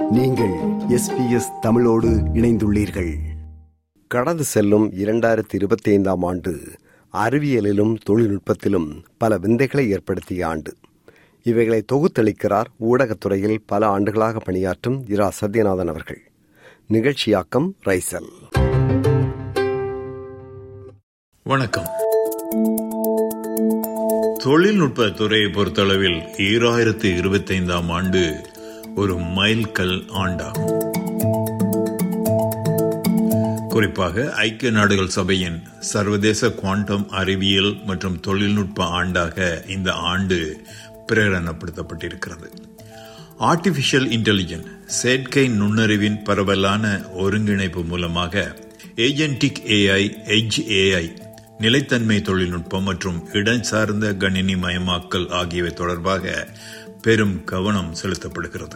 நீங்கள் எஸ்பிஎஸ் தமிழோடு இணைந்துள்ளீர்கள் கடந்து செல்லும் இரண்டாயிரத்தி இருபத்தி ஐந்தாம் ஆண்டு அறிவியலிலும் தொழில்நுட்பத்திலும் பல விந்தைகளை ஏற்படுத்திய ஆண்டு இவைகளை தொகுத்தளிக்கிறார் ஊடகத்துறையில் பல ஆண்டுகளாக பணியாற்றும் இரா சத்யநாதன் அவர்கள் நிகழ்ச்சியாக்கம் ரைசல் வணக்கம் தொழில்நுட்ப துறையை பொறுத்தளவில் ஈராயிரத்து இருபத்தைந்தாம் ஆண்டு ஒரு மைல்கல் ஆண்டாகும் குறிப்பாக ஐக்கிய நாடுகள் சபையின் சர்வதேச குவாண்டம் அறிவியல் மற்றும் தொழில்நுட்ப ஆண்டாக இந்த ஆண்டு பிரகடனப்படுத்தப்பட்டிருக்கிறது ஆர்டிபிஷியல் இன்டெலிஜென்ஸ் செயற்கை நுண்ணறிவின் பரவலான ஒருங்கிணைப்பு மூலமாக ஏஜென்டிக் ஏஐ எஜ் ஏஐ நிலைத்தன்மை தொழில்நுட்பம் மற்றும் இடஞ்சார்ந்த கணினி மயமாக்கல் ஆகியவை தொடர்பாக பெரும் கவனம் செலுத்தப்படுகிறது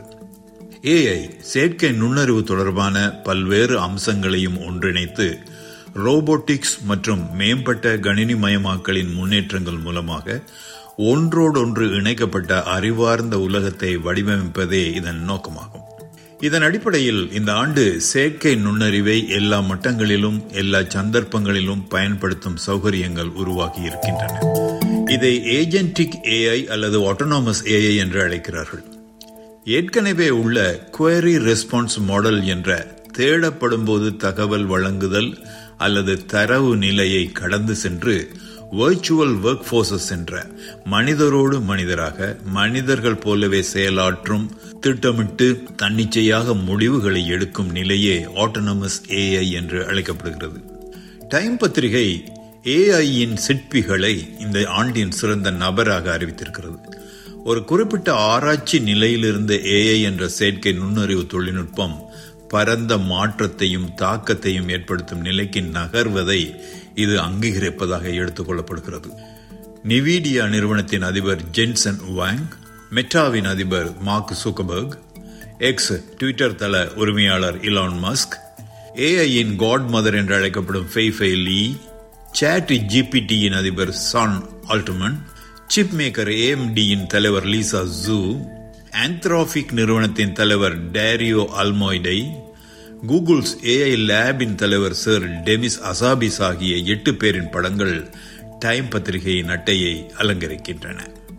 ஏஐ செயற்கை நுண்ணறிவு தொடர்பான பல்வேறு அம்சங்களையும் ஒன்றிணைத்து ரோபோட்டிக்ஸ் மற்றும் மேம்பட்ட கணினி மயமாக்கலின் முன்னேற்றங்கள் மூலமாக ஒன்றோடொன்று இணைக்கப்பட்ட அறிவார்ந்த உலகத்தை வடிவமைப்பதே இதன் நோக்கமாகும் இதன் அடிப்படையில் இந்த ஆண்டு செயற்கை நுண்ணறிவை எல்லா மட்டங்களிலும் எல்லா சந்தர்ப்பங்களிலும் பயன்படுத்தும் சௌகரியங்கள் உருவாகி இருக்கின்றன இதை ஏஜென்டிக் ஏஐ அல்லது ஆட்டோனாமஸ் ஏஐ என்று அழைக்கிறார்கள் ஏற்கனவே உள்ள குவரி ரெஸ்பான்ஸ் மாடல் என்ற தேடப்படும் போது தகவல் வழங்குதல் அல்லது தரவு நிலையை கடந்து சென்று வர்ச்சுவல் ஒர்க் போர்சஸ் என்ற மனிதரோடு மனிதராக மனிதர்கள் போலவே செயலாற்றும் திட்டமிட்டு தன்னிச்சையாக முடிவுகளை எடுக்கும் நிலையே ஆட்டோனமஸ் ஏஐ என்று அழைக்கப்படுகிறது டைம் பத்திரிகை ஏஐயின் சிற்பிகளை இந்த ஆண்டின் சிறந்த நபராக அறிவித்திருக்கிறது ஒரு குறிப்பிட்ட ஆராய்ச்சி நிலையிலிருந்து ஏஐ என்ற செயற்கை நுண்ணறிவு தொழில்நுட்பம் பரந்த மாற்றத்தையும் தாக்கத்தையும் ஏற்படுத்தும் நிலைக்கு நகர்வதை இது அங்கீகரிப்பதாக எடுத்துக் கொள்ளப்படுகிறது நிவீடியா நிறுவனத்தின் அதிபர் ஜென்சன் வாங் மெட்டாவின் அதிபர் மார்க் சுக்கபர்க் எக்ஸ் ட்விட்டர் தள உரிமையாளர் இலான் மஸ்க் ஏஐயின் காட் மதர் என்று அழைக்கப்படும் ஃபெய்ஃபை லீ சேட் ஜிபிடியின் அதிபர் சான் ஆல்டமன் சிப் மேக்கர் ஏஎம்டியின் தலைவர் லீசா ஜூ ஆந்த்ராபிக் நிறுவனத்தின் தலைவர் டேரியோ அல்மோய்டை கூகுள்ஸ் ஏஐ லேபின் தலைவர் சர் டெமிஸ் அசாபிஸ் ஆகிய எட்டு பேரின் படங்கள் டைம் பத்திரிகையின் அட்டையை அலங்கரிக்கின்றன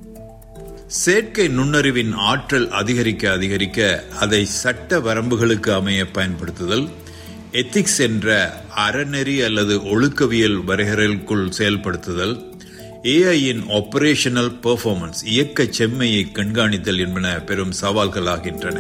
செயற்கை நுண்ணறிவின் ஆற்றல் அதிகரிக்க அதிகரிக்க அதை சட்ட வரம்புகளுக்கு அமைய பயன்படுத்துதல் எத்திக்ஸ் என்ற அறநெறி அல்லது ஒழுக்கவியல் வரையறைக்குள் செயல்படுத்துதல் ஏஐயின் ஆபரேஷனல் பெர்ஃபார்மன்ஸ் இயக்க செம்மையை கண்காணித்தல் என்பன பெரும் சவால்களாகின்றன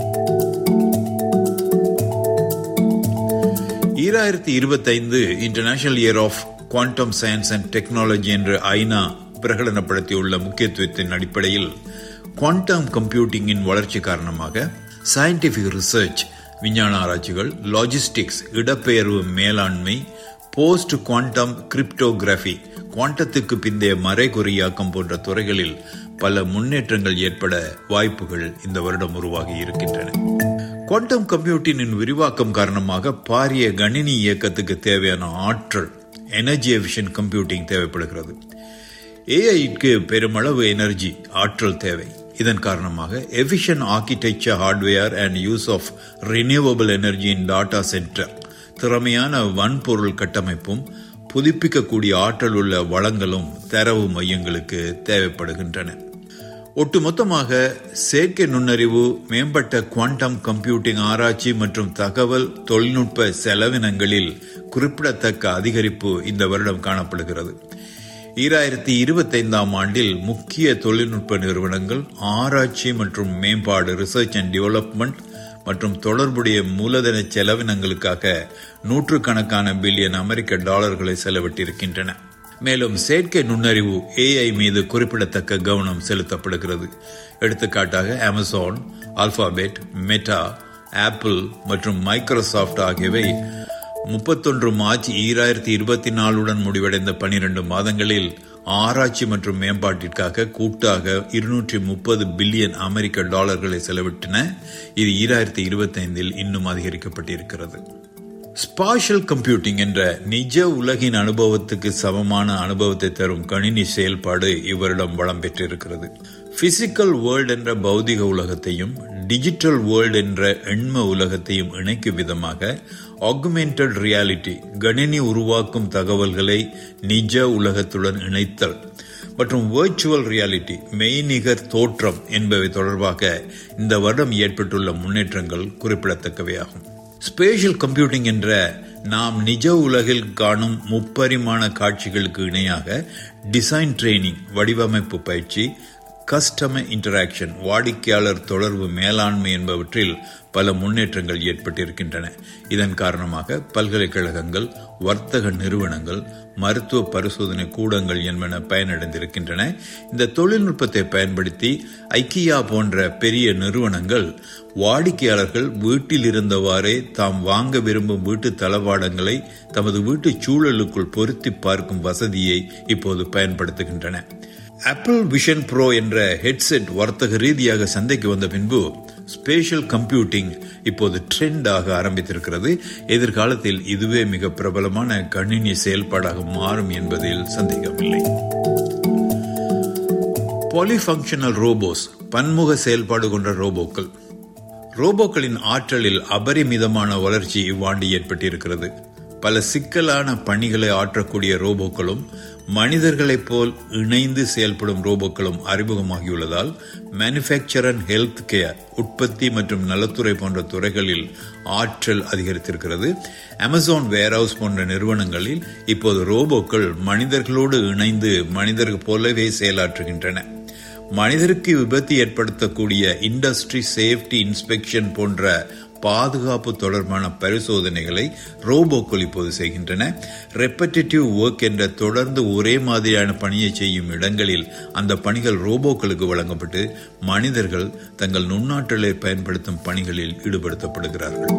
ஈராயிரத்தி இருபத்தைந்து international year of quantum science and technology என்று ஐநா பிரகடனப்படுத்தியுள்ள முக்கியத்துவத்தின் அடிப்படையில் குவாண்டம் கம்ப்யூட்டிங்கின் வளர்ச்சி காரணமாக சயின்டிபிக் ரிசர்ச் விஞ்ஞான ஆராய்ச்சிகள் லாஜிஸ்டிக்ஸ் இடப்பெயர்வு மேலாண்மை போஸ்ட் குவாண்டம் கிரிப்டோகிராஃபி குவாண்டத்துக்கு பிந்தைய மறைகுறியாக்கம் போன்ற துறைகளில் பல முன்னேற்றங்கள் ஏற்பட வாய்ப்புகள் இந்த வருடம் உருவாகி இருக்கின்றன குவாண்டம் கம்ப்யூட்டிங்கின் விரிவாக்கம் காரணமாக பாரிய கணினி இயக்கத்துக்கு தேவையான ஆற்றல் எனர்ஜி எஃபிஷியன்ட் கம்ப்யூட்டிங் தேவைப்படுகிறது ஏஐக்கு பெருமளவு எனர்ஜி ஆற்றல் தேவை இதன் காரணமாக efficient architecture hardware and use of renewable energy in data centre திறமையான வன்பொருள் கட்டமைப்பும் புதுப்பிக்கக்கூடிய ஆற்றல் உள்ள வளங்களும் தரவு மையங்களுக்கு தேவைப்படுகின்றன ஒட்டுமொத்தமாக செயற்கை நுண்ணறிவு மேம்பட்ட குவாண்டம் கம்ப்யூட்டிங் ஆராய்ச்சி மற்றும் தகவல் தொழில்நுட்ப செலவினங்களில் குறிப்பிடத்தக்க அதிகரிப்பு இந்த வருடம் காணப்படுகிறது ஈராயிரத்தி இருபத்தைந்தாம் ஆண்டில் முக்கிய தொழில்நுட்ப நிறுவனங்கள் ஆராய்ச்சி மற்றும் மேம்பாடு ரிசர்ச் அண்ட் டெவலப்மெண்ட் மற்றும் தொடர்புடைய மூலதன செலவினங்களுக்காக நூற்றுக்கணக்கான பில்லியன் அமெரிக்க டாலர்களை செலவிட்டிருக்கின்றன மேலும் செயற்கை நுண்ணறிவு ஏஐ மீது குறிப்பிடத்தக்க கவனம் செலுத்தப்படுகிறது எடுத்துக்காட்டாக அமேசான் ஆல்பாபெட் மெட்டா ஆப்பிள் மற்றும் மைக்ரோசாப்ட் ஆகியவை முப்பத்தொன்று மார்ச் ஈராயிரத்தி இருபத்தி நாலுடன் முடிவடைந்த பனிரெண்டு மாதங்களில் ஆராய்ச்சி மற்றும் மேம்பாட்டிற்காக கூட்டாக இருநூற்றி முப்பது பில்லியன் அமெரிக்க டாலர்களை செலவிட்டன இது ஈராயிரத்தி இருபத்தி ஐந்தில் இன்னும் அதிகரிக்கப்பட்டிருக்கிறது ஸ்பாஷியல் கம்ப்யூட்டிங் என்ற நிஜ உலகின் அனுபவத்துக்கு சமமான அனுபவத்தை தரும் கணினி செயல்பாடு இவரிடம் வளம் பெற்றிருக்கிறது பிசிக்கல் வேர்ல்ட் என்ற பௌதிக உலகத்தையும் டிஜிட்டல் வேர்ல்டு என்ற எண்ம உலகத்தையும் இணைக்கும் விதமாக ஆகுமெண்டட் ரியாலிட்டி கணினி உருவாக்கும் தகவல்களை நிஜ உலகத்துடன் இணைத்தல் மற்றும் வேர்ச்சுவல் ரியாலிட்டி மெய்நிகர் தோற்றம் என்பவை தொடர்பாக இந்த வருடம் ஏற்பட்டுள்ள முன்னேற்றங்கள் குறிப்பிடத்தக்கவையாகும் ஸ்பேஷியல் கம்ப்யூட்டிங் என்ற நாம் நிஜ உலகில் காணும் முப்பரிமாண காட்சிகளுக்கு இணையாக டிசைன் ட்ரைனிங் வடிவமைப்பு பயிற்சி கஸ்டமர் இன்டராக்ஷன் வாடிக்கையாளர் தொடர்பு மேலாண்மை என்பவற்றில் பல முன்னேற்றங்கள் ஏற்பட்டிருக்கின்றன இதன் காரணமாக பல்கலைக்கழகங்கள் வர்த்தக நிறுவனங்கள் மருத்துவ பரிசோதனை கூடங்கள் என்பன பயனடைந்திருக்கின்றன இந்த தொழில்நுட்பத்தை பயன்படுத்தி ஐக்கியா போன்ற பெரிய நிறுவனங்கள் வாடிக்கையாளர்கள் வீட்டில் இருந்தவாறே தாம் வாங்க விரும்பும் வீட்டு தளவாடங்களை தமது வீட்டு சூழலுக்குள் பொருத்தி பார்க்கும் வசதியை இப்போது பயன்படுத்துகின்றன ஆப்பிள் விஷன் ப்ரோ என்ற ஹெட்செட் வர்த்தக ரீதியாக சந்தைக்கு வந்த பின்பு ஸ்பேஷியல் கம்ப்யூட்டிங் இப்போது ட்ரெண்டாக ஆரம்பித்திருக்கிறது எதிர்காலத்தில் இதுவே மிக பிரபலமான கணினி செயல்பாடாக மாறும் என்பதில் சந்தேகமில்லை பாலிஃபங்க்ஷனல் ரோபோஸ் பன்முக செயல்பாடு கொண்ட ரோபோக்கள் ரோபோக்களின் ஆற்றலில் அபரிமிதமான வளர்ச்சி இவ்வாண்டு ஏற்பட்டிருக்கிறது பல சிக்கலான பணிகளை ஆற்றக்கூடிய ரோபோக்களும் மனிதர்களைப் போல் இணைந்து செயல்படும் ரோபோக்களும் அறிமுகமாகியுள்ளதால் மேனுஃபேக்சர் அண்ட் ஹெல்த் கேர் உற்பத்தி மற்றும் நலத்துறை போன்ற துறைகளில் ஆற்றல் அதிகரித்திருக்கிறது அமேசான் வேர்ஹவுஸ் போன்ற நிறுவனங்களில் இப்போது ரோபோக்கள் மனிதர்களோடு இணைந்து மனிதர்கள் போலவே செயலாற்றுகின்றன மனிதருக்கு விபத்து ஏற்படுத்தக்கூடிய இண்டஸ்ட்ரி சேஃப்டி இன்ஸ்பெக்ஷன் போன்ற பாதுகாப்பு தொடர்பான பரிசோதனைகளை ரோபோக்கள் இப்போது செய்கின்றன ரெப்படேட்டிவ் ஒர்க் என்ற தொடர்ந்து ஒரே மாதிரியான பணியை செய்யும் இடங்களில் அந்த பணிகள் ரோபோக்களுக்கு வழங்கப்பட்டு மனிதர்கள் தங்கள் நுண்ணாற்றலை பயன்படுத்தும் பணிகளில் ஈடுபடுத்தப்படுகிறார்கள்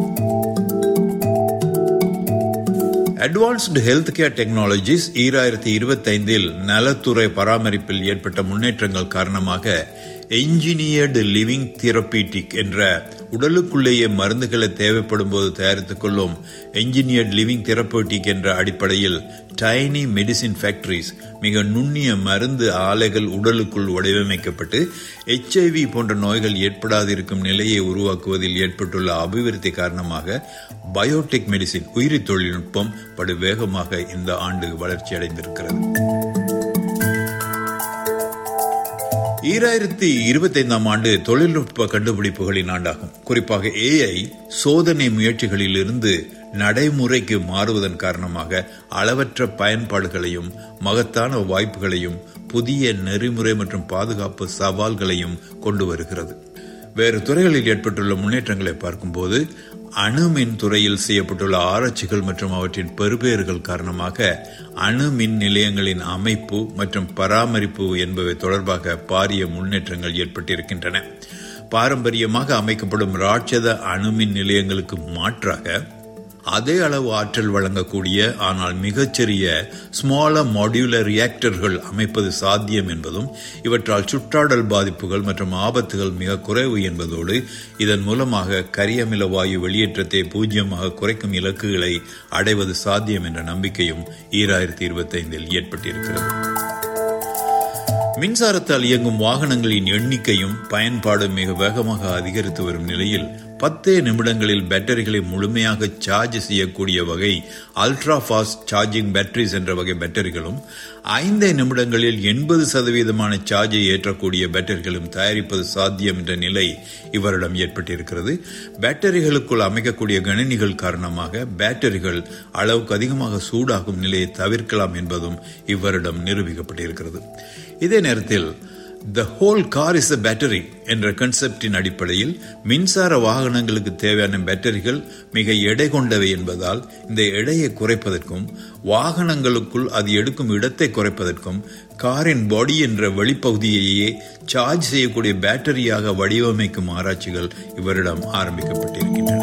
அட்வான்ஸ்டு ஹெல்த் கேர் டெக்னாலஜிஸ் ஈராயிரத்தி இருபத்தைந்தில் நலத்துறை பராமரிப்பில் ஏற்பட்ட முன்னேற்றங்கள் காரணமாக என்ஜினியர்டு லிவிங் தெரப்பீட்டிக் என்ற உடலுக்குள்ளேயே மருந்துகளை தேவைப்படும் போது தயாரித்துக் கொள்ளும் என்ஜினியர்ட் லிவிங் தெரப்போட்டிக் என்ற அடிப்படையில் டைனி மெடிசின் ஃபேக்டரிஸ் மிக நுண்ணிய மருந்து ஆலைகள் உடலுக்குள் வடிவமைக்கப்பட்டு எச்ஐவி போன்ற நோய்கள் ஏற்படாதிருக்கும் நிலையை உருவாக்குவதில் ஏற்பட்டுள்ள அபிவிருத்தி காரணமாக பயோடெக் மெடிசின் உயிரி தொழில்நுட்பம் படு வேகமாக இந்த ஆண்டு வளர்ச்சி அடைந்திருக்கிறது ஈராயிரத்தி இருபத்தி ஐந்தாம் ஆண்டு தொழில்நுட்ப கண்டுபிடிப்புகளின் ஆண்டாகும் குறிப்பாக ஏஐ சோதனை முயற்சிகளில் இருந்து நடைமுறைக்கு மாறுவதன் காரணமாக அளவற்ற பயன்பாடுகளையும் மகத்தான வாய்ப்புகளையும் புதிய நெறிமுறை மற்றும் பாதுகாப்பு சவால்களையும் கொண்டு வருகிறது வேறு துறைகளில் ஏற்பட்டுள்ள முன்னேற்றங்களை பார்க்கும்போது அணுமின் துறையில் செய்யப்பட்டுள்ள ஆராய்ச்சிகள் மற்றும் அவற்றின் பெறுபேறுகள் காரணமாக அணு மின் நிலையங்களின் அமைப்பு மற்றும் பராமரிப்பு என்பவை தொடர்பாக பாரிய முன்னேற்றங்கள் ஏற்பட்டிருக்கின்றன பாரம்பரியமாக அமைக்கப்படும் ராட்சத அணுமின் நிலையங்களுக்கு மாற்றாக அதே அளவு ஆற்றல் வழங்கக்கூடிய ஆனால் மிகச்சிறிய ஸ்மால மாடியுலர் ரியாக்டர்கள் அமைப்பது சாத்தியம் என்பதும் இவற்றால் சுற்றாடல் பாதிப்புகள் மற்றும் ஆபத்துகள் மிக குறைவு என்பதோடு இதன் மூலமாக கரியமில வாயு வெளியேற்றத்தை பூஜ்ஜியமாக குறைக்கும் இலக்குகளை அடைவது சாத்தியம் என்ற நம்பிக்கையும் ஈராயிரத்தி இருபத்தி ஐந்தில் ஏற்பட்டிருக்கிறது மின்சாரத்தால் இயங்கும் வாகனங்களின் எண்ணிக்கையும் பயன்பாடும் மிக வேகமாக அதிகரித்து வரும் நிலையில் பத்தே நிமிடங்களில் பேட்டரிகளை முழுமையாக சார்ஜ் செய்யக்கூடிய வகை அல்ட்ரா ஃபாஸ்ட் சார்ஜிங் பேட்டரிஸ் என்ற வகை பேட்டரிகளும் ஐந்தே நிமிடங்களில் எண்பது சதவீதமான சார்ஜை ஏற்றக்கூடிய பேட்டரிகளும் தயாரிப்பது சாத்தியம் என்ற நிலை இவரிடம் ஏற்பட்டிருக்கிறது பேட்டரிகளுக்குள் அமைக்கக்கூடிய கணினிகள் காரணமாக பேட்டரிகள் அளவுக்கு அதிகமாக சூடாகும் நிலையை தவிர்க்கலாம் என்பதும் இவரிடம் நிரூபிக்கப்பட்டிருக்கிறது இதே நேரத்தில் the whole car is a battery என்ற கன்செப்டின் அடிப்படையில் மின்சார வாகனங்களுக்கு தேவையான பேட்டரிகள் மிக எடை கொண்டவை என்பதால் இந்த எடையை குறைப்பதற்கும் வாகனங்களுக்குள் அது எடுக்கும் இடத்தை குறைப்பதற்கும் காரின் பாடி என்ற வெளிப்பகுதியையே சார்ஜ் செய்யக்கூடிய பேட்டரியாக வடிவமைக்கும் ஆராய்ச்சிகள் இவரிடம் ஆரம்பிக்கப்பட்டிருக்கின்றன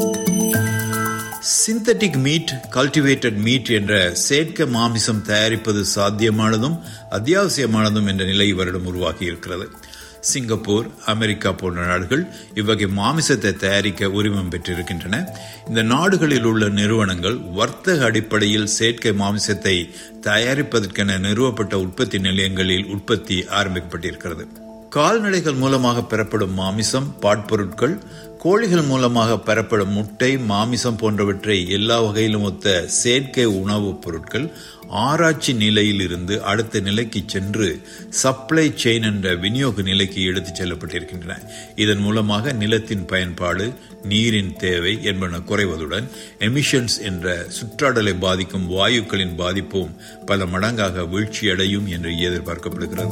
சிந்தட்டிக் மீட் கல்டிவேட்டட் மீட் என்ற செயற்கை மாமிசம் தயாரிப்பது சாத்தியமானதும் அத்தியாவசியமானதும் என்ற நிலை இவரிடம் உருவாகி இருக்கிறது சிங்கப்பூர் அமெரிக்கா போன்ற நாடுகள் இவ்வகை மாமிசத்தை தயாரிக்க உரிமம் பெற்றிருக்கின்றன இந்த நாடுகளில் உள்ள நிறுவனங்கள் வர்த்தக அடிப்படையில் செயற்கை மாமிசத்தை தயாரிப்பதற்கென நிறுவப்பட்ட உற்பத்தி நிலையங்களில் உற்பத்தி ஆரம்பிக்கப்பட்டிருக்கிறது கால்நடைகள் மூலமாக பெறப்படும் மாமிசம் பாட்பொருட்கள் கோழிகள் மூலமாக பெறப்படும் முட்டை மாமிசம் போன்றவற்றை எல்லா வகையிலும் ஒத்த செயற்கை உணவுப் பொருட்கள் ஆராய்ச்சி நிலையில் இருந்து அடுத்த நிலைக்கு சென்று சப்ளை செயின் என்ற விநியோக நிலைக்கு எடுத்துச் செல்லப்பட்டிருக்கின்றன இதன் மூலமாக நிலத்தின் பயன்பாடு நீரின் தேவை என்பன குறைவதுடன் எமிஷன்ஸ் என்ற சுற்றாடலை பாதிக்கும் வாயுக்களின் பாதிப்பும் பல மடங்காக வீழ்ச்சியடையும் என்று எதிர்பார்க்கப்படுகிறது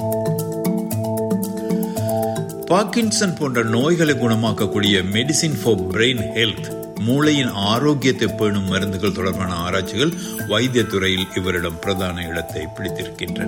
பார்க்கின்சன் போன்ற நோய்களை குணமாக்கக்கூடிய மெடிசின் ஃபார் பிரெயின் ஹெல்த் மூளையின் ஆரோக்கியத்தை பேணும் மருந்துகள் தொடர்பான ஆராய்ச்சிகள் வைத்தியத்துறையில் இவரிடம் பிரதான இடத்தை பிடித்திருக்கின்றன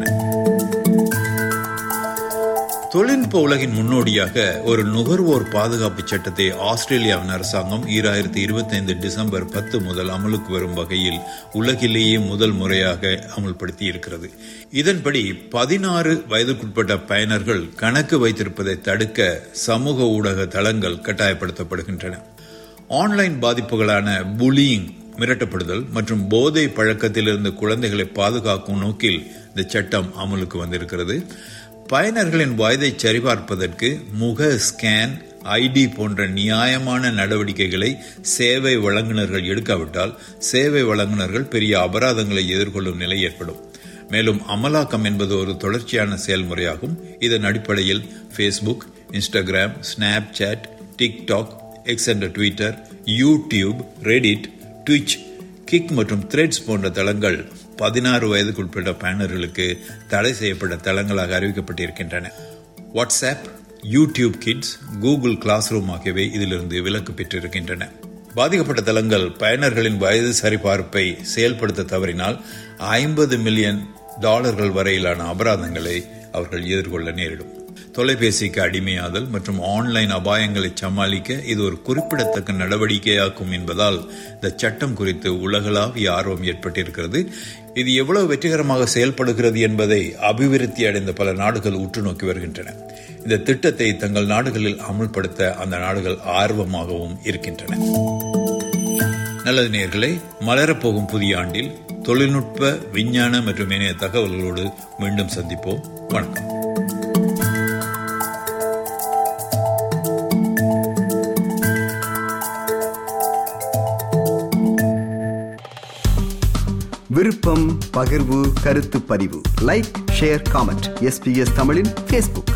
தொழில்நுட்ப உலகின் முன்னோடியாக ஒரு நுகர்வோர் பாதுகாப்பு சட்டத்தை ஆஸ்திரேலியாவின் அரசாங்கம் ஈராயிரத்தி இருபத்தி ஐந்து டிசம்பர் பத்து முதல் அமலுக்கு வரும் வகையில் உலகிலேயே முதல் முறையாக அமல்படுத்தி இருக்கிறது இதன்படி பதினாறு வயதுக்குட்பட்ட பயனர்கள் கணக்கு வைத்திருப்பதை தடுக்க சமூக ஊடக தளங்கள் கட்டாயப்படுத்தப்படுகின்றன ஆன்லைன் பாதிப்புகளான புலியிங் மிரட்டப்படுதல் மற்றும் போதை பழக்கத்திலிருந்து குழந்தைகளை பாதுகாக்கும் நோக்கில் இந்த சட்டம் அமலுக்கு வந்திருக்கிறது பயனர்களின் வயதை சரிபார்ப்பதற்கு முக ஸ்கேன் ஐடி போன்ற நியாயமான நடவடிக்கைகளை சேவை வழங்குநர்கள் எடுக்காவிட்டால் சேவை வழங்குநர்கள் பெரிய அபராதங்களை எதிர்கொள்ளும் நிலை ஏற்படும் மேலும் அமலாக்கம் என்பது ஒரு தொடர்ச்சியான செயல்முறையாகும் இதன் அடிப்படையில் Facebook Instagram Snapchat TikTok X என்ற Twitter YouTube Reddit Twitch Kick மற்றும் த்ரெட்ஸ் போன்ற தளங்கள் பதினாறு வயதுக்குட்பட்ட பயனர்களுக்கு தடை செய்யப்பட்ட தளங்களாக அறிவிக்கப்பட்டிருக்கின்றன WhatsApp YouTube Kids Google Classroom ஆகியவை இதிலிருந்து விலக்கு பெற்றிருக்கின்றன பாதிக்கப்பட்ட தளங்கள் பயனர்களின் வயது சரிபார்ப்பை செயல்படுத்த தவறினால் ஐம்பது மில்லியன் டாலர்கள் வரையிலான அபராதங்களை அவர்கள் எதிர்கொள்ள நேரிடும் தொலைபேசிக்கு அடிமையாதல் மற்றும் ஆன்லைன் அபாயங்களை சமாளிக்க இது ஒரு குறிப்பிடத்தக்க நடவடிக்கையாக்கும் என்பதால் இந்த சட்டம் குறித்து உலகளாவிய ஆர்வம் ஏற்பட்டிருக்கிறது இது எவ்வளவு வெற்றிகரமாக செயல்படுகிறது என்பதை அபிவிருத்தி அடைந்த பல நாடுகள் உற்று நோக்கி வருகின்றன இந்த திட்டத்தை தங்கள் நாடுகளில் அமுல்படுத்த அந்த நாடுகள் ஆர்வமாகவும் இருக்கின்றன நல்லது நேர்களை மலரப்போகும் புதிய ஆண்டில் தொழில்நுட்ப விஞ்ஞான மற்றும் இணைய தகவல்களோடு மீண்டும் சந்திப்போம் வணக்கம் விருப்பம் பகிர்வு கருத்து பதிவு லைக் ஷேர் காமெண்ட் எஸ்பிஎஸ் தமிழின் ஃபேஸ்புக்